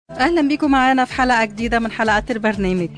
اهلا بيكم معانا في حلقه جديده من حلقات البرنامج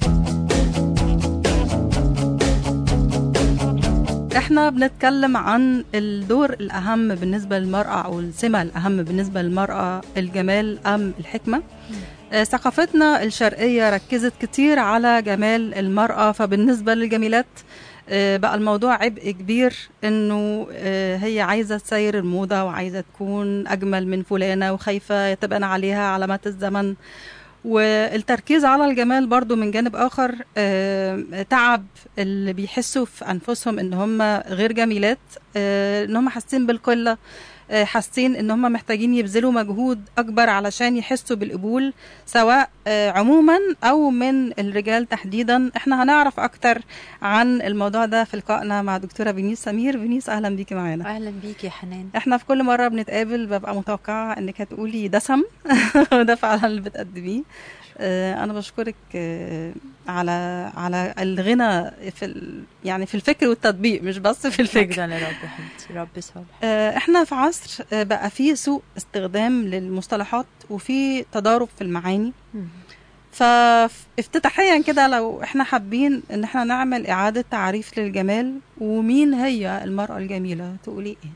احنا بنتكلم عن الدور الاهم بالنسبه للمراه او السمه الاهم بالنسبه للمراه الجمال ام الحكمه آه، ثقافتنا الشرقيه ركزت كتير على جمال المراه فبالنسبه للجميلات آه، بقى الموضوع عبء كبير انه آه، هي عايزه تسير الموضه وعايزه تكون اجمل من فلانه وخايفه تبان عليها علامات الزمن والتركيز على الجمال برضو من جانب اخر آه، تعب اللي بيحسوا في انفسهم ان هم غير جميلات آه، ان هم حاسين بالقله آه، حاسين ان هم محتاجين يبذلوا مجهود اكبر علشان يحسوا بالقبول سواء آه، عموما او من الرجال تحديدا احنا هنعرف اكتر عن الموضوع ده في لقائنا مع دكتوره بنيس سمير بنيس اهلا بيكي معانا اهلا بيك يا حنان احنا في كل مره بنتقابل ببقى متوقعه انك هتقولي دسم وده فعلا اللي بتقدميه آه، انا بشكرك آه، على على الغنى في ال... يعني في الفكر والتطبيق مش بس في الفكر مجدا لرب حبيبتي رب صالح آه، احنا في عصر آه، بقى فيه سوء استخدام للمصطلحات وفي تضارب في المعاني فافتتاحيا كده لو احنا حابين ان احنا نعمل اعادة تعريف للجمال ومين هي المرأة الجميلة تقولي ايه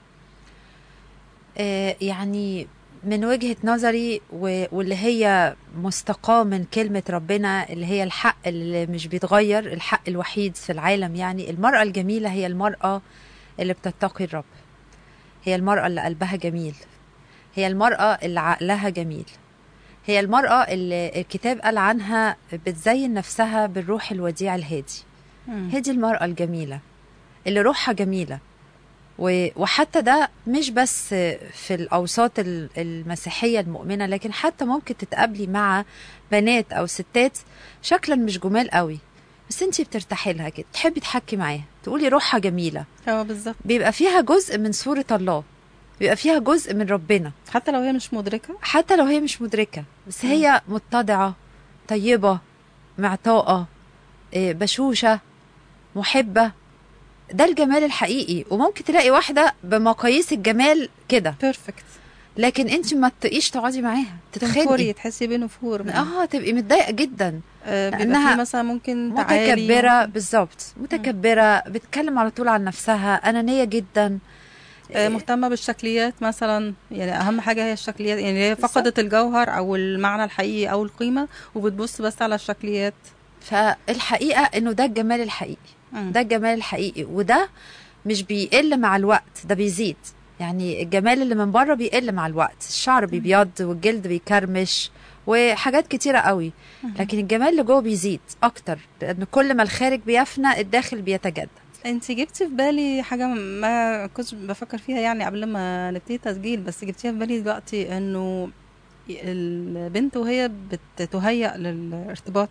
آه يعني من وجهة نظري و- واللي هي مستقاة من كلمة ربنا اللي هي الحق اللي مش بيتغير الحق الوحيد في العالم يعني المرأة الجميلة هي المرأة اللي بتتقي الرب هي المرأة اللي قلبها جميل هي المرأة اللي عقلها جميل هي المرأة اللي الكتاب قال عنها بتزين نفسها بالروح الوديع الهادي هي دي المرأة الجميلة اللي روحها جميلة و- وحتى ده مش بس في الأوساط ال- المسيحية المؤمنة لكن حتى ممكن تتقابلي مع بنات أو ستات شكلا مش جمال قوي بس انتي بترتاحي لها كده تحبي تحكي معاها تقولي روحها جميلة اه بالظبط بيبقى فيها جزء من صورة الله بيبقى فيها جزء من ربنا حتى لو هي مش مدركة حتى لو هي مش مدركة بس هي متضعة طيبة معطاءة إيه، بشوشة محبة ده الجمال الحقيقي وممكن تلاقي واحدة بمقاييس الجمال كده بيرفكت لكن انت ما تقيش تقعدي معاها تنفري تتخنقي تحسي بنفور اه تبقي متضايقة جدا آه بيبقى لأنها في مثلا ممكن تعالي متكبرة بالظبط متكبرة بتتكلم على طول عن نفسها أنانية جدا آه مهتمة بالشكليات مثلا يعني أهم حاجة هي الشكليات يعني هي بالظبط. فقدت الجوهر أو المعنى الحقيقي أو القيمة وبتبص بس على الشكليات فالحقيقة انه ده الجمال الحقيقي مم. ده الجمال الحقيقي وده مش بيقل مع الوقت ده بيزيد يعني الجمال اللي من بره بيقل مع الوقت الشعر بيبيض والجلد بيكرمش وحاجات كتيرة قوي لكن الجمال اللي جوه بيزيد اكتر لان كل ما الخارج بيفنى الداخل بيتجدد انت جبتي في بالي حاجة ما كنتش بفكر فيها يعني قبل ما نبتدي تسجيل بس جبتيها في بالي دلوقتي انه البنت وهي بتتهيأ للارتباط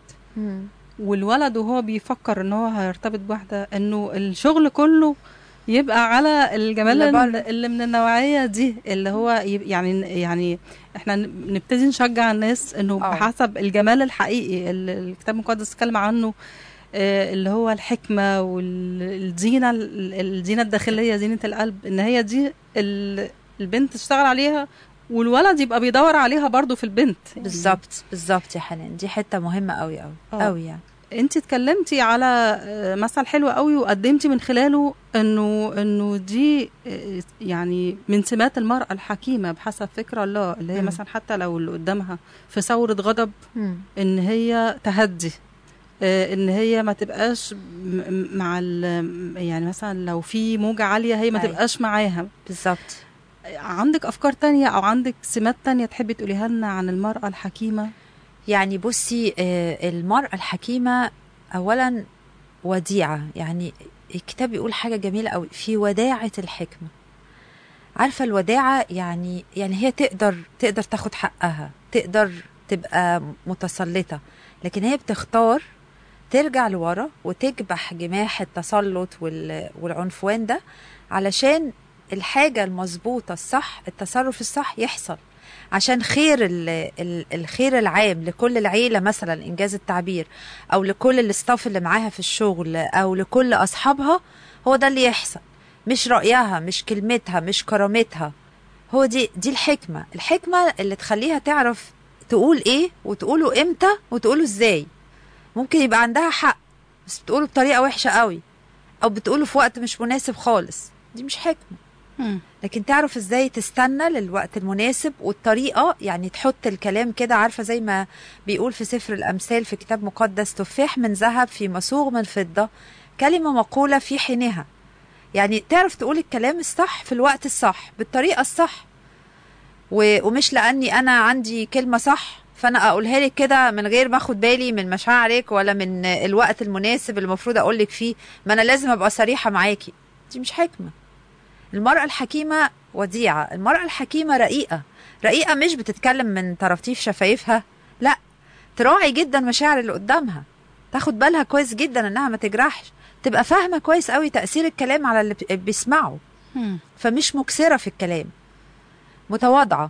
والولد وهو بيفكر ان هو هيرتبط بواحدة انه الشغل كله يبقى على الجمال اللي اللي, بره. اللي من النوعية دي اللي هو يب- يعني يعني احنا نبتدي نشجع الناس انه آه. بحسب الجمال الحقيقي اللي الكتاب المقدس اتكلم عنه آه، اللي هو الحكمة والزينة الزينة الداخلية زينة القلب ان هي دي ال- البنت تشتغل عليها والولد يبقى بيدور عليها برضو في البنت يعني بالظبط بالظبط يا حنان دي حته مهمه قوي قوي آه. قوي يعني انت اتكلمتي على آه، مثل حلو قوي وقدمتي من خلاله انه انه دي آه، يعني من سمات المرأة الحكيمة بحسب فكر الله اللي هي مم. مثلا حتى لو اللي قدامها في ثورة غضب مم. ان هي تهدي آه، ان هي ما تبقاش م- م- مع ال- يعني مثلا لو في موجة عالية هي ما أيوة. تبقاش معاها بالظبط عندك افكار تانية او عندك سمات تانية تحبي تقوليها لنا عن المرأة الحكيمة يعني بصي آه، المرأة الحكيمة أولا وديعة يعني الكتاب بيقول حاجة جميلة قوي في وداعة الحكمة عارفة الوداعة يعني يعني هي تقدر تقدر تاخد حقها تقدر تبقى متسلطة لكن هي بتختار ترجع لورا وتكبح جماح التسلط وال- والعنفوان ده علشان الحاجة المظبوطة الصح التصرف الصح يحصل عشان خير ال ال الخير العام لكل العيلة مثلا إنجاز التعبير أو لكل الاستاف اللي معاها في الشغل أو لكل أصحابها هو ده اللي يحصل مش رأيها مش كلمتها مش كرامتها هو دي دي الحكمة الحكمة اللي تخليها تعرف تقول ايه وتقوله امتى وتقوله ازاي ممكن يبقى عندها حق بس بتقوله بطريقه وحشه قوي او بتقوله في وقت مش مناسب خالص دي مش حكمه مم. لكن تعرف ازاي تستنى للوقت المناسب والطريقه يعني تحط الكلام كده عارفه زي ما بيقول في سفر الامثال في كتاب مقدس تفاح من ذهب في مصوغ من فضه كلمه مقوله في حينها يعني تعرف تقول الكلام الصح في الوقت الصح بالطريقه الصح و- ومش لاني انا عندي كلمه صح فانا اقولها لك كده من غير ما اخد بالي من مشاعرك ولا من الوقت المناسب اللي المفروض اقول لك فيه ما انا لازم ابقى صريحه معاكي دي مش حكمه المرأة الحكيمة وديعة المرأة الحكيمة رقيقة رقيقة مش بتتكلم من طراطيف شفايفها لا تراعي جدا مشاعر اللي قدامها تاخد بالها كويس جدا انها ما تجرحش تبقى فاهمة كويس قوي تأثير الكلام على اللي بي- بيسمعه مم. فمش مكسرة في الكلام متواضعة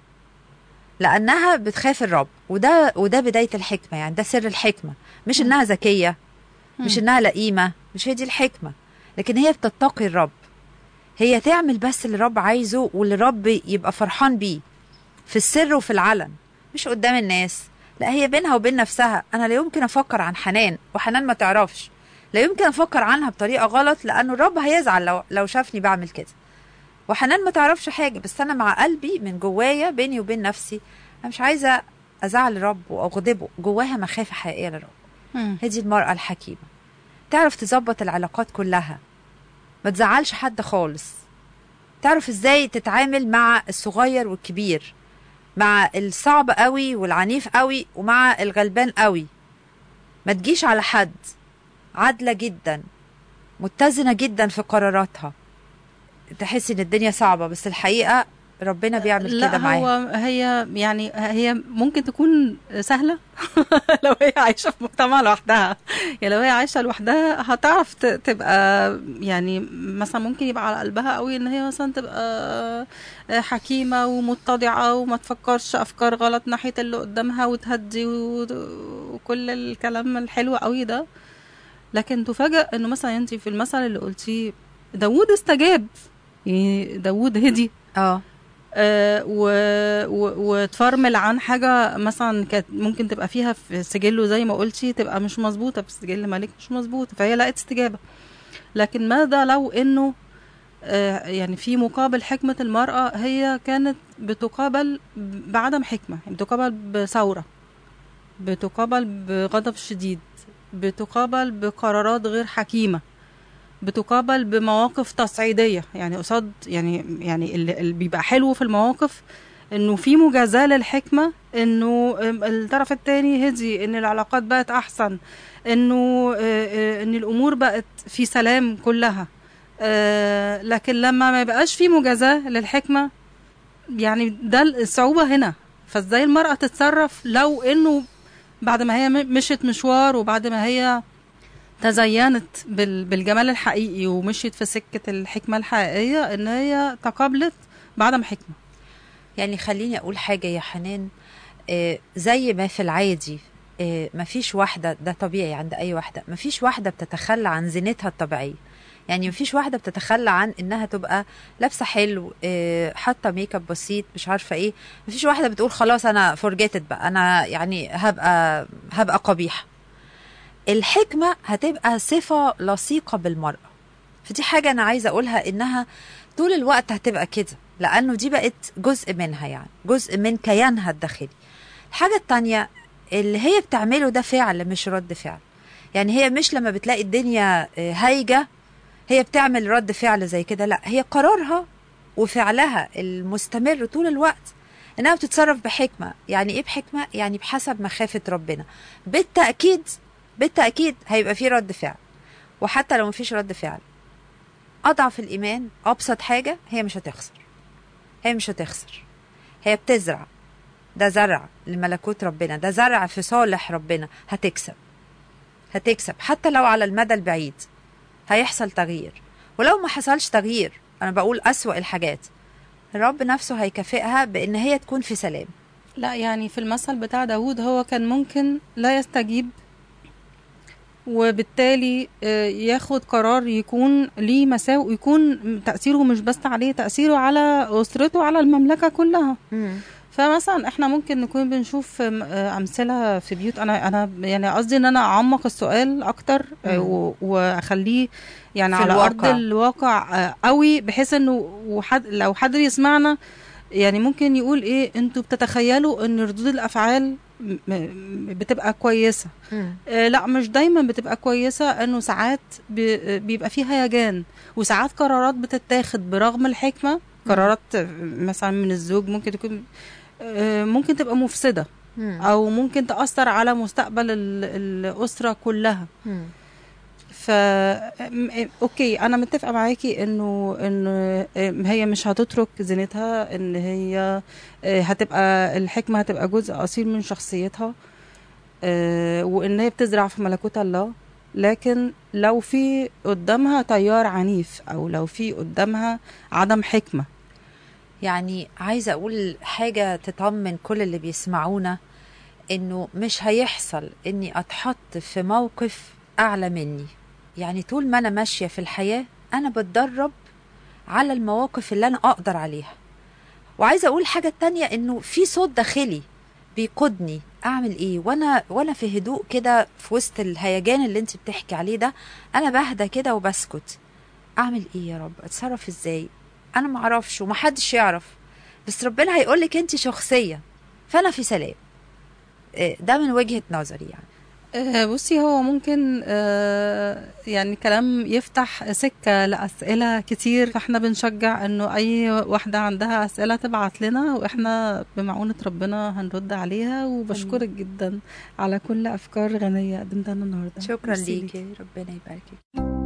لأنها بتخاف الرب وده وده بداية الحكمة يعني ده سر الحكمة مش إنها ذكية مش إنها لئيمة مش هي دي الحكمة لكن هي بتتقي الرب هي تعمل بس اللي الرب عايزه واللي الرب يبقى فرحان بيه في السر وفي العلن مش قدام الناس لا هي بينها وبين نفسها أنا لا يمكن أفكر عن حنان وحنان ما تعرفش لا يمكن أفكر عنها بطريقة غلط لأنه الرب هيزعل لو, لو شافني بعمل كده وحنان ما تعرفش حاجة بس أنا مع قلبي من جوايا بيني وبين نفسي أنا مش عايزة أزعل الرب وأغضبه جواها مخافة حقيقية للرب مم. هي دي المرأة الحكيمة تعرف تظبط العلاقات كلها ما تزعلش حد خالص تعرف ازاي تتعامل مع الصغير والكبير مع الصعب قوي والعنيف قوي ومع الغلبان قوي ما تجيش على حد عادلة جدا متزنة جدا في قراراتها تحس ان الدنيا صعبة بس الحقيقة ربنا بيعمل كده لا معاها هو هي يعني هي ممكن تكون سهلة لو هي عايشة في مجتمع لوحدها يعني لو هي عايشة لوحدها هتعرف ت- تبقى يعني مثلا ممكن يبقى على قلبها قوي ان هي مثلا تبقى حكيمة ومتضعة وما تفكرش افكار غلط ناحية اللي قدامها وتهدي و- وكل الكلام الحلو قوي ده لكن تفاجأ انه مثلا انت في المثل اللي قلتيه داوود استجاب يعني داوود هدي اه آه، و... و... وتفرمل عن حاجة مثلا كانت ممكن تبقى فيها في سجله زي ما قلتي تبقى مش مظبوطة في سجل ملك مش مظبوطة فهي لقت استجابة لكن ماذا لو انه آه، يعني في مقابل حكمة المرأة هي كانت بتقابل بعدم حكمة يعني بتقابل بثورة بتقابل بغضب شديد بتقابل بقرارات غير حكيمة بتقابل بمواقف تصعيدية يعني قصاد يعني يعني اللي اللي بيبقى حلو في المواقف انه في مجازاة للحكمة انه الطرف التاني هدي ان العلاقات بقت احسن انه آه، آه، ان الامور بقت في سلام كلها آه، لكن لما ما يبقاش في مجازاة للحكمة يعني ده الصعوبة هنا فازاي المرأة تتصرف لو انه بعد ما هي م- مشت مشوار وبعد ما هي تزينت بال- بالجمال الحقيقي ومشيت في سكة الحكمة الحقيقية ان هي تقابلت بعدم حكمة يعني خليني اقول حاجه يا حنان آه، زي ما في العادي آه، مفيش واحده ده طبيعي عند اي واحده مفيش واحده بتتخلى عن زينتها الطبيعيه يعني مفيش واحده بتتخلى عن انها تبقى لابسه حلو آه، حاطه ميك اب بسيط مش عارفه ايه مفيش واحده بتقول خلاص انا فورجيتد بقى انا يعني هبقى هبقى قبيحه الحكمه هتبقى صفه لصيقه بالمراه فدي حاجه انا عايزه اقولها انها طول الوقت هتبقى كده لانه دي بقت جزء منها يعني جزء من كيانها الداخلي الحاجه التانية اللي هي بتعمله ده فعل مش رد فعل يعني هي مش لما بتلاقي الدنيا آه، هايجه هي بتعمل رد فعل زي كده لا هي قرارها وفعلها المستمر طول الوقت انها بتتصرف بحكمه يعني ايه بحكمه يعني بحسب مخافه ربنا بالتاكيد بالتاكيد هيبقى في رد فعل وحتى لو مفيش رد فعل اضعف الايمان ابسط حاجه هي مش هتخسر هي مش هتخسر هي بتزرع ده زرع لملكوت ربنا ده زرع في صالح ربنا هتكسب هتكسب حتى لو على المدى البعيد هيحصل تغيير ولو ما حصلش تغيير انا بقول اسوأ الحاجات الرب نفسه هيكافئها بان هي تكون في سلام لا يعني في المثل بتاع داوود هو كان ممكن لا يستجيب وبالتالي آه، ياخد قرار يكون ليه مساوئ يكون تأثيره مش بس عليه تأثيره على أسرته على المملكة كلها فمثلا احنا ممكن نكون بنشوف م- آه، امثله في بيوت انا انا يعني قصدي ان انا اعمق السؤال اكتر آه، مم. و- واخليه يعني في على ارض الواقع. الواقع آه، قوي بحيث انه وحد لو حد يسمعنا يعني ممكن يقول ايه انتوا بتتخيلوا ان ردود الافعال م- م- بتبقى كويسه مم. آه، لا مش دايما بتبقى كويسة انه ساعات بي- بيبقى فيه هيجان وساعات قرارات بتتاخد برغم الحكمة قرارات آه، مثلا من الزوج ممكن تكون آه، ممكن تبقى مفسدة مم. او ممكن تأثر على مستقبل ال- الأسرة كلها مم. ف م- اوكي انا متفقه معاكي انه ان هي مش هتترك زينتها ان هي آه، هتبقى الحكمه هتبقى جزء اصيل من شخصيتها آه، وان هي بتزرع في ملكوت الله لكن لو في قدامها تيار عنيف او لو في قدامها عدم حكمه يعني عايزة أقول حاجة تطمن كل اللي بيسمعونا إنه مش هيحصل إني أتحط في موقف أعلى مني يعني طول ما أنا ماشية في الحياة أنا بتدرب على المواقف اللي أنا أقدر عليها وعايزة أقول حاجة تانية إنه في صوت داخلي بيقودني أعمل إيه وأنا وأنا في هدوء كده في وسط الهيجان اللي أنت بتحكي عليه ده أنا بهدى كده وبسكت أعمل إيه يا رب أتصرف إزاي انا ما اعرفش ومحدش يعرف بس ربنا هيقول لك انت شخصيه فانا في سلام إيه، ده من وجهه نظري يعني آه، بصي هو ممكن آه، يعني كلام يفتح سكة لأسئلة كتير فاحنا بنشجع انه اي واحدة عندها أسئلة تبعت لنا واحنا بمعونة ربنا هنرد عليها وبشكرك جدا على كل أفكار غنية قدمتها لنا النهاردة شكرا ميرسي ليكي ربنا يباركك